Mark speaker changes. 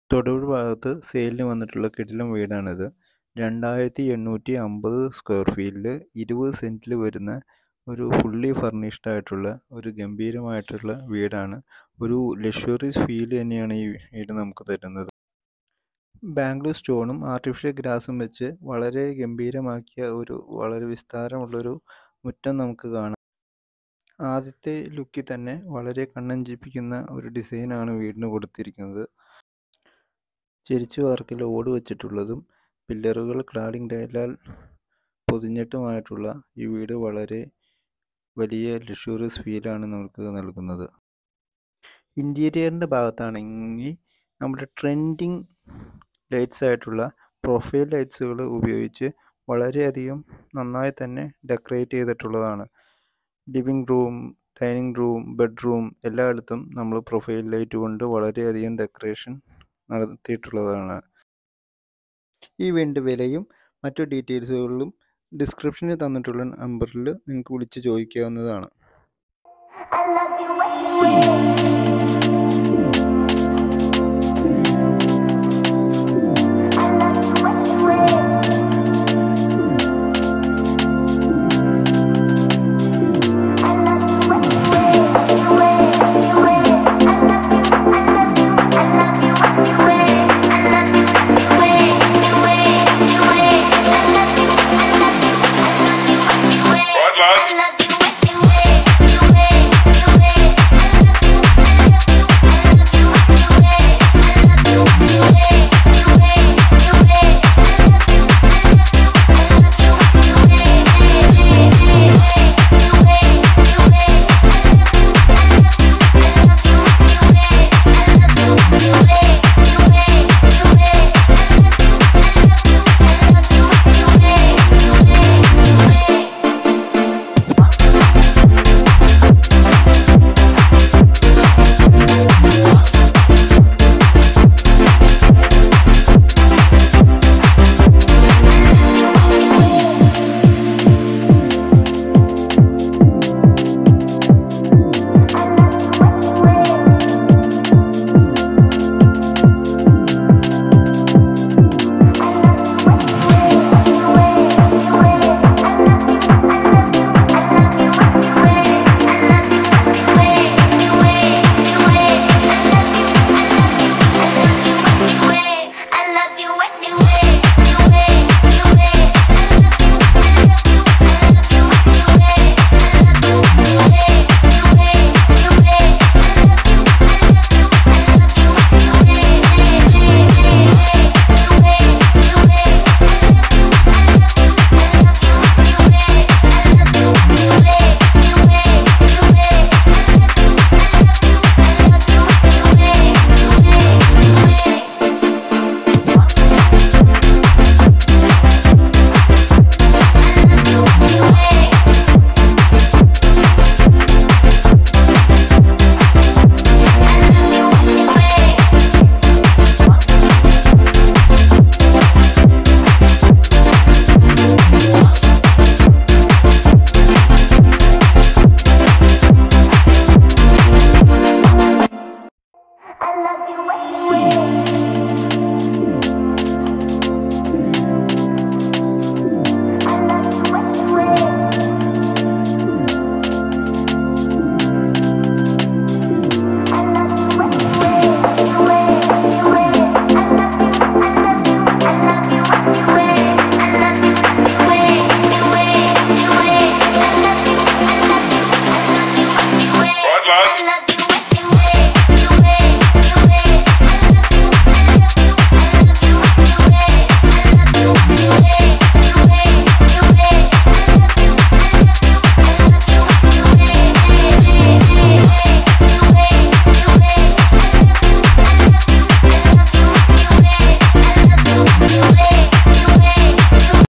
Speaker 1: തൊടുപുഴ ഭാഗത്ത് സെയിലിന് വന്നിട്ടുള്ള കിടിലൻ വീടാണിത് രണ്ടായിരത്തി എണ്ണൂറ്റി അമ്പത് സ്ക്വയർ ഫീറ്റിൽ ഇരുപത് സെൻറ്റിൽ വരുന്ന ഒരു ഫുള്ളി ഫർണിഷ്ഡ് ആയിട്ടുള്ള ഒരു ഗംഭീരമായിട്ടുള്ള വീടാണ് ഒരു ലക്ഷറീസ് ഫീൽ തന്നെയാണ് ഈ വീട് നമുക്ക് തരുന്നത് ബാംഗ്ലൂർ സ്റ്റോണും ആർട്ടിഫിഷ്യൽ ഗ്രാസും വെച്ച് വളരെ ഗംഭീരമാക്കിയ ഒരു വളരെ വിസ്താരമുള്ളൊരു മുറ്റം നമുക്ക് കാണാം ആദ്യത്തെ ലുക്കിൽ തന്നെ വളരെ കണ്ണഞ്ചിപ്പിക്കുന്ന ഒരു ഡിസൈനാണ് വീടിന് കൊടുത്തിരിക്കുന്നത് ചെരിച്ചു വാർക്കിൽ ഓട് വെച്ചിട്ടുള്ളതും പില്ലറുകൾ ക്ലാഡിംഗ് ടൈലാൽ പൊതിഞ്ഞിട്ടുമായിട്ടുള്ള ഈ വീട് വളരെ വലിയ ലക്ഷൂറിയസ് ഫീലാണ് നമുക്ക് നൽകുന്നത് ഇൻറ്റീരിയറിൻ്റെ ഭാഗത്താണെങ്കിൽ നമ്മുടെ ട്രെൻഡിങ് ലൈറ്റ്സ് ആയിട്ടുള്ള പ്രൊഫൈൽ ലൈറ്റ്സുകൾ ഉപയോഗിച്ച് വളരെയധികം നന്നായി തന്നെ ഡെക്കറേറ്റ് ചെയ്തിട്ടുള്ളതാണ് living room dining room bedroom എല്ലായിടത്തും നമ്മൾ പ്രൊഫൈൽ ലൈറ്റ് കൊണ്ട് വളരെയധികം ഡെക്കറേഷൻ നടത്തിയിട്ടുള്ളതാണ് ഈ വീടിൻ്റെ വിലയും മറ്റു ഡീറ്റെയിൽസുകളിലും ഡിസ്ക്രിപ്ഷനിൽ തന്നിട്ടുള്ള നമ്പറിൽ നിങ്ങൾക്ക് വിളിച്ച് ചോദിക്കാവുന്നതാണ്
Speaker 2: I love you anyway. I love you anyway. I love you anyway, anyway, anyway. I love you, I love you, I love you anyway. I love you anyway, anyway, anyway. I love you, I love you, I love you anyway.
Speaker 3: Right, lads?
Speaker 2: I love you anyway, anyway, anyway. I love you, I love you, I love you anyway. I love you anyway, anyway, anyway. I love you, I love you, I love you I love you anyway, anyway, anyway. I love you, I love you, I love you anyway. I love you anyway, anyway, anyway. I love you, I love you, I love you anyway, anyway, anyway, anyway. I love you, I love you, I love you anyway. I love you anyway, anyway, anyway. I love you, I love you, I love you anyway, anyway, anyway. I love you anyway.